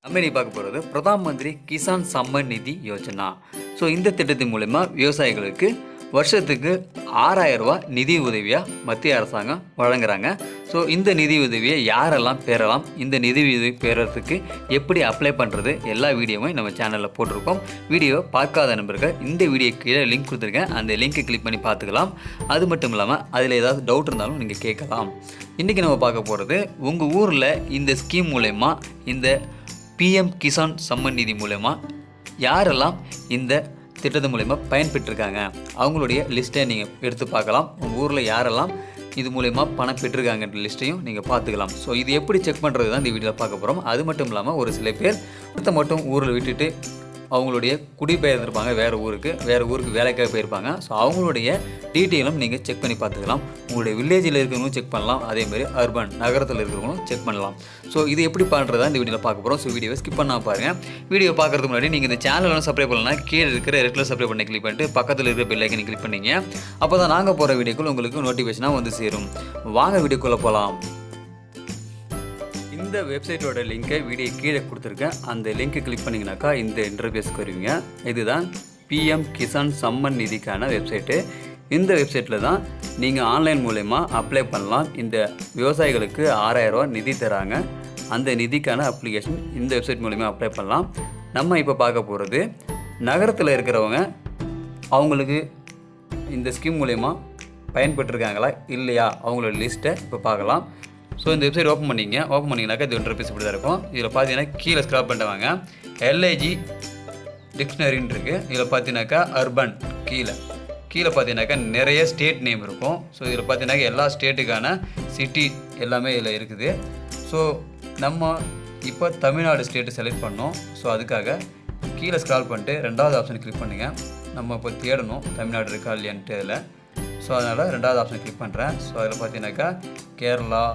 நம்ம இன்னைக்கு பார்க்க போகிறது பிரதான் மந்திரி கிசான் சம்மன் நிதி யோஜனா ஸோ இந்த திட்டத்தின் மூலமா விவசாயிகளுக்கு வருஷத்துக்கு ஆறாயிரம் ரூபாய் நிதி உதவியாக மத்திய அரசாங்கம் வழங்குறாங்க ஸோ இந்த நிதி உதவியை யாரெல்லாம் பெறலாம் இந்த நிதி உதவி பெறறதுக்கு எப்படி அப்ளை பண்ணுறது எல்லா வீடியோவும் நம்ம சேனலில் போட்டிருக்கோம் வீடியோ பார்க்காத நண்பர்கள் இந்த வீடியோ கீழே லிங்க் கொடுத்துருக்கேன் அந்த லிங்க்கை கிளிக் பண்ணி பார்த்துக்கலாம் அது மட்டும் இல்லாமல் அதில் ஏதாவது டவுட் இருந்தாலும் நீங்கள் கேட்கலாம் இன்றைக்கி நம்ம பார்க்க போகிறது உங்கள் ஊரில் இந்த ஸ்கீம் மூலயமா இந்த பிஎம் கிசான் சம்மன் நிதி மூலயமா யாரெல்லாம் இந்த திட்டத்து மூலயமா பயன்பெற்றிருக்காங்க அவங்களுடைய லிஸ்ட்டை நீங்கள் எடுத்து பார்க்கலாம் உங்கள் ஊரில் யாரெல்லாம் இது மூலயமா பணம் பெற்றிருக்காங்கன்ற லிஸ்ட்டையும் நீங்கள் பார்த்துக்கலாம் ஸோ இது எப்படி செக் பண்ணுறது தான் இந்த வீடியோவில் பார்க்க போகிறோம் அது மட்டும் இல்லாமல் ஒரு சில பேர் ஒருத்த மட்டும் ஊரில் விட்டுட்டு அவங்களுடைய குடிபெயர்ந்திருப்பாங்க வேறு ஊருக்கு வேறு ஊருக்கு வேலைக்காக போயிருப்பாங்க ஸோ அவங்களுடைய டீட்டெயிலும் நீங்கள் செக் பண்ணி பார்த்துக்கலாம் உங்களுடைய வில்லேஜில் இருக்கிறவங்களும் செக் பண்ணலாம் அதேமாதிரி அர்பன் நகரத்தில் இருக்கிறவங்களும் செக் பண்ணலாம் ஸோ இது எப்படி பண்ணுறதா இந்த வீடியோவில் பார்க்க போகிறோம் ஸோ வீடியோவை ஸ்கிப் பண்ணாம பாருங்கள் வீடியோ பார்க்கறதுக்கு முன்னாடி நீங்கள் இந்த சேனலும் சப்ஸ்கிரைப் பண்ணலாம் கீழே இருக்கிற ரெட்டில் சப்ஸ்கிரைப் பண்ணி கிளிக் பண்ணிட்டு பக்கத்தில் இருக்கிற பெல் ஐக்கனை கிளிக் பண்ணீங்க அப்போ தான் நாங்கள் போகிற வீடியோக்குள் உங்களுக்கு நோட்டிஃபிகேஷனாக வந்து சேரும் வாங்க வீடியோக்குள்ளே போகலாம் இந்த வெப்சைட்டோட லிங்கை வீடியோ கீழே கொடுத்துருக்கேன் அந்த லிங்கை கிளிக் பண்ணிங்கனாக்கா இந்த இன்டர்ஃபேஸ்க்கு வருவீங்க இதுதான் பிஎம் கிசான் சம்மன் நிதிக்கான வெப்சைட்டு இந்த வெப்சைட்டில் தான் நீங்கள் ஆன்லைன் மூலயமா அப்ளை பண்ணலாம் இந்த விவசாயிகளுக்கு ஆறாயிரரூவா நிதி தராங்க அந்த நிதிக்கான அப்ளிகேஷன் இந்த வெப்சைட் மூலயமா அப்ளை பண்ணலாம் நம்ம இப்போ பார்க்க போகிறது நகரத்தில் இருக்கிறவங்க அவங்களுக்கு இந்த ஸ்கீம் மூலயமா பயன்பெற்றிருக்காங்களா இல்லையா அவங்களோட லிஸ்ட்டை இப்போ பார்க்கலாம் ஸோ இந்த வெப்சைட் ஓப்பன் பண்ணிங்க ஓப்பன் பண்ணிங்கனாக்கா இது ஒன்றரை பீஸ் இப்படி தான் இருக்கும் இதில் பார்த்தீங்கன்னா கீழே ஸ்க்ராப் பண்ணிட்டு எல்ஐஜி டிக்ஷனரின்னு இருக்குது இதில் பார்த்தீங்கன்னாக்கா அர்பன் கீழே கீழே பார்த்தீங்கன்னாக்கா நிறைய ஸ்டேட் நேம் இருக்கும் ஸோ இதில் பார்த்தீங்கன்னாக்கா எல்லா ஸ்டேட்டுக்கான சிட்டி எல்லாமே இதில் இருக்குது ஸோ நம்ம இப்போ தமிழ்நாடு ஸ்டேட்டு செலக்ட் பண்ணோம் ஸோ அதுக்காக கீழே ஸ்க்ரால் பண்ணிட்டு ரெண்டாவது ஆப்ஷன் கிளிக் பண்ணுங்க நம்ம இப்போ தேடணும் தமிழ்நாடு இருக்கா இல்லையான்ட்டு இதில் ஸோ அதனால் ரெண்டாவது ஆப்ஷன் கிளிக் பண்ணுறேன் ஸோ அதில் பார்த்தீங்கன்னாக்கா கேரளா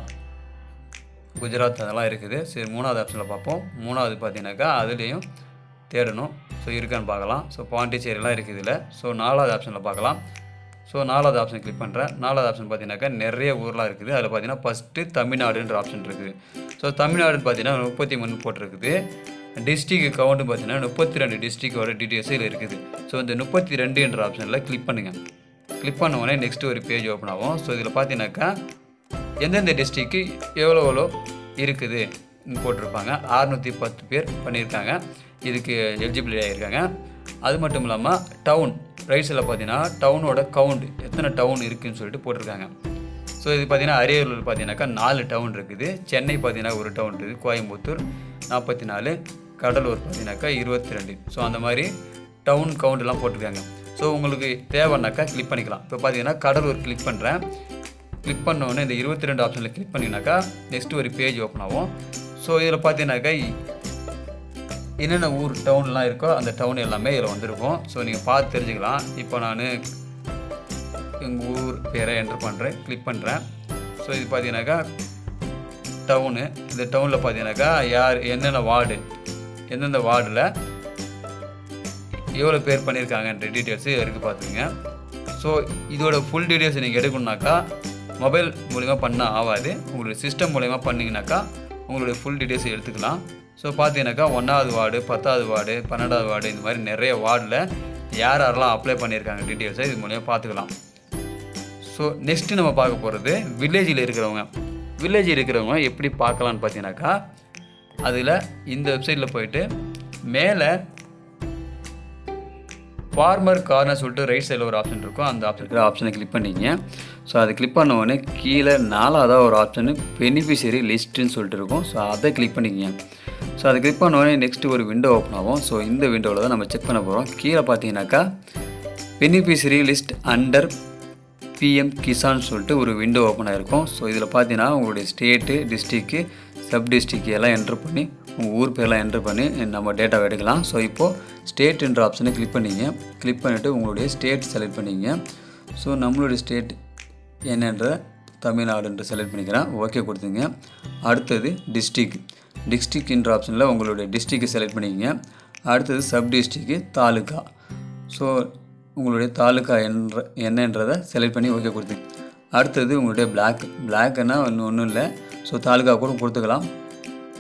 குஜராத் அதெல்லாம் இருக்குது சரி மூணாவது ஆப்ஷனில் பார்ப்போம் மூணாவது பார்த்தீங்கன்னாக்கா அதுலேயும் தேடணும் ஸோ இருக்கான்னு பார்க்கலாம் ஸோ பாண்டிச்சேரிலாம் இருக்குது இதில் ஸோ நாலாவது ஆப்ஷனில் பார்க்கலாம் ஸோ நாலாவது ஆப்ஷன் கிளிக் பண்ணுறேன் நாலாவது ஆப்ஷன் பார்த்தீங்கன்னாக்கா நிறைய ஊர்லாம் இருக்குது அதில் பார்த்தீங்கன்னா ஃபஸ்ட்டு தமிழ்நாடுன்ற ஆப்ஷன் இருக்குது ஸோ தமிழ்நாடுன்னு பார்த்தீங்கன்னா முப்பத்தி மூணு போட்டிருக்குது டிஸ்ட்ரிக் கவுண்ட்டு பார்த்தீங்கன்னா முப்பத்தி ரெண்டு டிஸ்ட்ரிக்டோட டீட்டெயில்ஸ் இதில் இருக்குது ஸோ இந்த முப்பத்தி ரெண்டுன்ற ஆப்ஷனில் கிளிக் பண்ணுங்கள் கிளிக் பண்ண உடனே நெக்ஸ்ட் ஒரு பேஜ் ஓப்பன் ஆகும் ஸோ இதில் பார்த்தீங்கன்னாக்கா எந்தெந்த டிஸ்ட்ரிக்கு எவ்வளோ எவ்வளோ இருக்குது போட்டிருப்பாங்க அறுநூற்றி பத்து பேர் பண்ணியிருக்காங்க இதுக்கு எலிஜிபிலிட்டி ஆகியிருக்காங்க அது மட்டும் இல்லாமல் டவுன் ரைட் சைடில் பார்த்தீங்கன்னா டவுனோட கவுண்ட் எத்தனை டவுன் இருக்குதுன்னு சொல்லிட்டு போட்டிருக்காங்க ஸோ இது பார்த்தீங்கன்னா அரியலூர் பார்த்தீங்கன்னாக்கா நாலு டவுன் இருக்குது சென்னை பார்த்தீங்கன்னா ஒரு டவுன் இருக்குது கோயம்புத்தூர் நாற்பத்தி நாலு கடலூர் பார்த்தீங்கன்னாக்கா இருபத்தி ரெண்டு ஸோ அந்த மாதிரி டவுன் கவுண்ட்லாம் போட்டிருக்காங்க ஸோ உங்களுக்கு தேவைன்னாக்கா கிளிக் பண்ணிக்கலாம் இப்போ பார்த்தீங்கன்னா கடலூர் கிளிக் பண்ணுறேன் கிளிக் பண்ணோன்னே இந்த இருபத்தி ரெண்டு ஆப்ஷனில் கிளிக் பண்ணிங்கனாக்கா நெக்ஸ்ட் ஒரு பேஜ் ஓப்பன் ஆகும் ஸோ இதில் பார்த்தீங்கன்னாக்கா என்னென்ன ஊர் டவுன்லாம் இருக்கோ அந்த டவுன் எல்லாமே இதில் வந்திருக்கும் ஸோ நீங்கள் பார்த்து தெரிஞ்சுக்கலாம் இப்போ நான் எங்கள் ஊர் பேரை என்டர் பண்ணுறேன் கிளிக் பண்ணுறேன் ஸோ இது பார்த்தீங்கன்னாக்கா டவுனு இந்த டவுனில் பார்த்தீங்கன்னாக்கா யார் என்னென்ன வார்டு எந்தெந்த வார்டில் எவ்வளோ பேர் பண்ணியிருக்காங்கன்ற டீட்டெயில்ஸு இருக்குது பார்த்துங்க ஸோ இதோட ஃபுல் டீட்டெயில்ஸ் நீங்கள் எடுக்கணுனாக்கா மொபைல் மூலிமா பண்ணால் ஆகாது உங்களுடைய சிஸ்டம் மூலிமா பண்ணிங்கனாக்கா உங்களுடைய ஃபுல் டீட்டெயில்ஸ் எடுத்துக்கலாம் ஸோ பார்த்தீங்கன்னாக்கா ஒன்றாவது வார்டு பத்தாவது வார்டு பன்னெண்டாவது வார்டு இந்த மாதிரி நிறைய வார்டில் யார் யாரெல்லாம் அப்ளை பண்ணியிருக்காங்க டீட்டெயில்ஸை இது மூலிமா பார்த்துக்கலாம் ஸோ நெக்ஸ்ட்டு நம்ம பார்க்க போகிறது வில்லேஜில் இருக்கிறவங்க வில்லேஜ் இருக்கிறவங்க எப்படி பார்க்கலான்னு பார்த்தீங்கன்னாக்கா அதில் இந்த வெப்சைட்டில் போயிட்டு மேலே ஃபார்மர் கார்னர் சொல்லிட்டு ரைட் சைடில் ஒரு ஆப்ஷன் இருக்கும் அந்த ஆப்ஷன் இருக்கிற ஆப்ஷனை கிளிக் பண்ணிங்க ஸோ அதை கிளிக் பண்ண உடனே கீழே நாலாவதாக ஒரு ஆப்ஷனு பெனிஃபிஷரி லிஸ்ட்டுன்னு சொல்லிட்டு இருக்கும் ஸோ அதை கிளிக் பண்ணிக்கங்க ஸோ அதை கிளிக் பண்ண உடனே நெக்ஸ்ட்டு ஒரு விண்டோ ஓப்பன் ஆகும் ஸோ இந்த விண்டோவில் தான் நம்ம செக் பண்ண போகிறோம் கீழே பார்த்தீங்கன்னாக்கா beneficiary list under PM Kisan சொல்லிட்டு ஒரு விண்டோ ஓப்பன் ஆகிருக்கும் ஸோ இதில் பார்த்தீங்கன்னா உங்களுடைய ஸ்டேட்டு டிஸ்ட்ரிக்கு சப் டிஸ்ட்ரிக் எல்லாம் என்ட்ரு பண்ணி உங்கள் ஊர் பேர்லாம் என்ட்ரு பண்ணி நம்ம டேட்டாவை எடுக்கலாம் ஸோ இப்போது ஸ்டேட்ன்ற ஆப்ஷனை கிளிக் பண்ணிங்க கிளிக் பண்ணிவிட்டு உங்களுடைய ஸ்டேட் செலக்ட் பண்ணிங்க ஸோ நம்மளுடைய ஸ்டேட் என்னன்ற தமிழ்நாடுன்ற செலக்ட் பண்ணிக்கிறேன் ஓகே கொடுத்துங்க அடுத்தது டிஸ்ட்ரிக் டிஸ்ட்ரிக்ன்ற ஆப்ஷனில் உங்களுடைய டிஸ்ட்ரிக்கை செலக்ட் பண்ணிக்கங்க அடுத்தது சப் டிஸ்ட்ரிக்கு தாலுக்கா ஸோ உங்களுடைய தாலுக்கா என்ற என்னன்றதை செலக்ட் பண்ணி ஓகே கொடுத்துங்க அடுத்தது உங்களுடைய பிளாக் பிளாக்னா ஒன்றும் ஒன்றும் இல்லை ஸோ தாலுக்கா கூட கொடுத்துக்கலாம்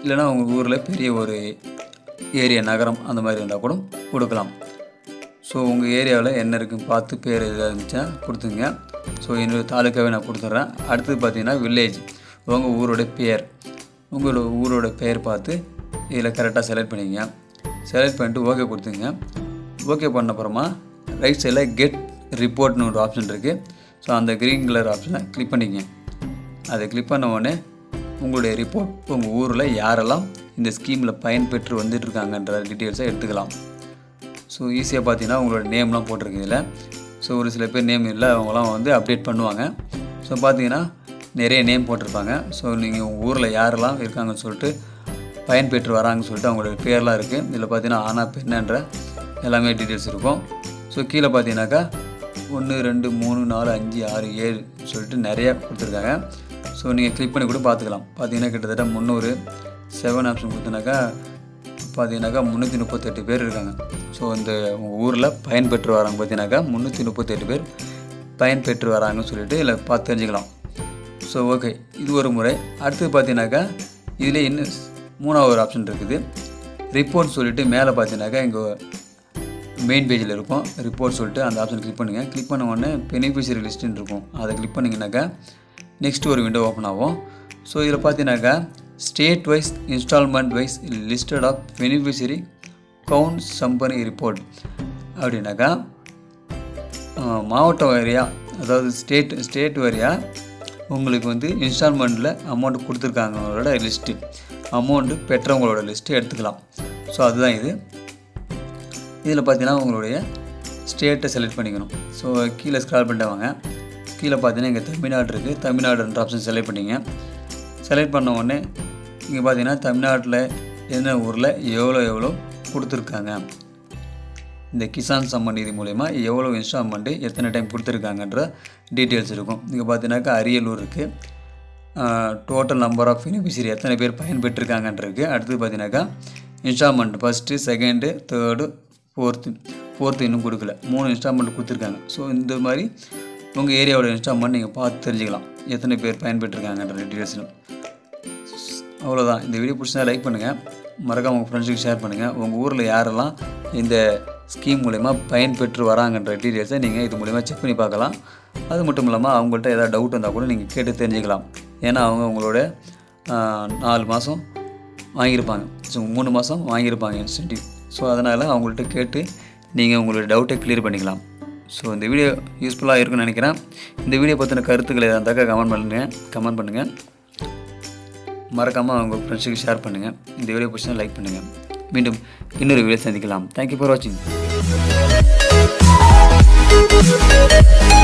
இல்லைன்னா உங்கள் ஊரில் பெரிய ஒரு ஏரியா நகரம் அந்த மாதிரி இருந்தால் கூட கொடுக்கலாம் ஸோ உங்கள் ஏரியாவில் என்ன இருக்குன்னு பார்த்து பேர் எதாவது இருந்துச்சுன்னா கொடுத்துங்க ஸோ என்னோட தாலுக்காவே நான் கொடுத்துட்றேன் அடுத்தது பார்த்தீங்கன்னா வில்லேஜ் உங்கள் ஊரோட பேர் உங்களோட ஊரோட பேர் பார்த்து இதில் கரெக்டாக செலக்ட் பண்ணிக்கங்க செலக்ட் பண்ணிட்டு ஓகே கொடுத்துங்க ஓகே பண்ண அப்புறமா ரைட் சைடில் கெட் ரிப்போர்ட்னு ஒரு ஆப்ஷன் இருக்குது ஸோ அந்த க்ரீன் கலர் ஆப்ஷனை கிளிக் பண்ணிக்கங்க அதை கிளிக் பண்ண உடனே உங்களுடைய ரிப்போர்ட் உங்கள் ஊரில் யாரெல்லாம் இந்த ஸ்கீமில் பயன்பெற்று வந்துட்டு இருக்காங்கன்ற டீட்டெயில்ஸை எடுத்துக்கலாம் ஸோ ஈஸியாக பார்த்தீங்கன்னா உங்களோட நேம்லாம் போட்டிருக்கு இதில் ஸோ ஒரு சில பேர் நேம் இல்லை அவங்களாம் வந்து அப்டேட் பண்ணுவாங்க ஸோ பார்த்தீங்கன்னா நிறைய நேம் போட்டிருப்பாங்க ஸோ நீங்கள் உங்கள் ஊரில் யாரெல்லாம் இருக்காங்கன்னு சொல்லிட்டு பயன்பெற்று வராங்கன்னு சொல்லிட்டு அவங்களோட பேர்லாம் இருக்குது இதில் பார்த்தீங்கன்னா ஆனா பெண்ணன்ற எல்லாமே டீட்டெயில்ஸ் இருக்கும் ஸோ கீழே பார்த்தீங்கன்னாக்கா ஒன்று ரெண்டு மூணு நாலு அஞ்சு ஆறு ஏழு சொல்லிட்டு நிறையா கொடுத்துருக்காங்க ஸோ நீங்கள் கிளிக் பண்ணி கூட பார்த்துக்கலாம் பார்த்தீங்கன்னா கிட்டத்தட்ட முந்நூறு செவன் ஆப்ஷன் கொடுத்தனாக்கா பார்த்தீங்கன்னாக்கா முந்நூற்றி முப்பத்தெட்டு பேர் இருக்காங்க ஸோ இந்த உங்கள் ஊரில் பயன்பெற்று வராங்க பார்த்தீங்கன்னாக்கா முந்நூற்றி முப்பத்தெட்டு பேர் பயன்பெற்று வராங்கன்னு சொல்லிட்டு இதில் பார்த்து தெரிஞ்சுக்கலாம் ஸோ ஓகே இது ஒரு முறை அடுத்தது பார்த்தீங்கன்னாக்கா இதில் இன்னும் மூணாவது ஒரு ஆப்ஷன் இருக்குது ரிப்போர்ட் சொல்லிட்டு மேலே பார்த்தீங்கன்னாக்கா இங்கே மெயின் பேஜில் இருக்கும் ரிப்போர்ட் சொல்லிட்டு அந்த ஆப்ஷன் கிளிக் பண்ணுங்கள் கிளிக் பண்ண உடனே பெனிஃபிஷரி லிஸ்ட்டுன்னு இருக்கும் அதை கிளிக் பண்ணிங்கனாக்கா நெக்ஸ்ட் ஒரு விண்டோ ஓப்பன் ஆகும் ஸோ இதில் பார்த்தீங்கன்னாக்கா state wise instalment wise listed of beneficiary count சம்பனி ரிப்போர்ட் அப்படின்னாக்கா ஆஹ், மாவட்ட வாரியாக அதாவது ஸ்டேட் ஸ்டேட் வாரியாக உங்களுக்கு வந்து இன்ஸ்டால்மெண்ட்டில் அமௌண்ட் கொடுத்துருக்காங்களோட லிஸ்ட்டு அமௌண்ட்டு பெற்றவங்களோட லிஸ்ட்டு எடுத்துக்கலாம் ஸோ அதுதான் இது இதில் பார்த்தீங்கன்னா உங்களுடைய ஸ்டேட்டை செலக்ட் பண்ணிக்கணும் ஸோ கீழே ஸ்க்ரால் பண்ணிட்டு வாங்க கீழே பார்த்தீங்கன்னா இங்கே தமிழ்நாடு இருக்குது தமிழ்நாடுன்ற ஆப்ஷன் செலக்ட் பண்ணிங்க செலக்ட் பண்ண உடனே இங்கே பார்த்தீங்கன்னா தமிழ்நாட்டில் என்ன ஊரில் எவ்வளோ எவ்வளோ கொடுத்துருக்காங்க இந்த கிசான் சம்மன் நிதி மூலயமா எவ்வளோ இன்ஸ்டால்மெண்ட்டு எத்தனை டைம் கொடுத்துருக்காங்கன்ற டீட்டெயில்ஸ் இருக்கும் இங்கே பார்த்தீங்கன்னாக்கா அரியலூர் இருக்குது டோட்டல் நம்பர் ஆஃப் பெனிஃபிஷரி எத்தனை பேர் பயன்பெற்றிருக்காங்கன்றிருக்கு அடுத்தது பார்த்தீங்கன்னாக்கா instalment first second third fourth fourth இன்னும் கொடுக்கல மூணு இன்ஸ்டால்மெண்ட் கொடுத்துருக்காங்க ஸோ இந்த மாதிரி உங்கள் ஏரியாவோட இன்ஸ்டால்மெண்ட் நீங்கள் பார்த்து தெரிஞ்சுக்கலாம் எத்தனை பேர் பயன்பெற்றிருக்காங்கன்ற டீட்டெயில்ஸ்லாம் அவ்வளோதான் இந்த வீடியோ பிடிச்சா லைக் பண்ணுங்கள் மறக்காம உங்கள் ஃப்ரெண்ட்ஸுக்கு ஷேர் பண்ணுங்கள் உங்கள் ஊரில் யாரெல்லாம் இந்த ஸ்கீம் மூலயமா பயன்பெற்று வராங்கன்ற டீட்டெயில்ஸை நீங்கள் இது மூலயமா செக் பண்ணி பார்க்கலாம் அது மட்டும் இல்லாமல் அவங்கள்ட்ட ஏதாவது டவுட் இருந்தால் கூட நீங்கள் கேட்டு தெரிஞ்சுக்கலாம் ஏன்னா அவங்க உங்களோட ஆஹ், நாலு மாதம் வாங்கியிருப்பாங்க ஸோ மூணு மாதம் வாங்கியிருப்பாங்க இன்சென்டிவ் ஸோ அதனால் அவங்கள்ட்ட கேட்டு நீங்கள் உங்களோட டவுட்டை க்ளியர் பண்ணிக்கலாம் ஸோ இந்த வீடியோ யூஸ்ஃபுல்லாக இருக்குன்னு நினைக்கிறேன் இந்த வீடியோ பற்றின கருத்துக்கள் எதாக இருந்தாக்கா கமெண்ட் பண்ணுங்கள் கமெண்ட் பண்ணுங்கள் மறக்காமல் உங்கள் ஃப்ரெண்ட்ஸுக்கு ஷேர் பண்ணுங்கள் இந்த வீடியோ பிடிச்சா லைக் பண்ணுங்கள் மீண்டும் இன்னொரு வீடியோ சந்திக்கலாம் தேங்க்யூ ஃபார் வாட்சிங்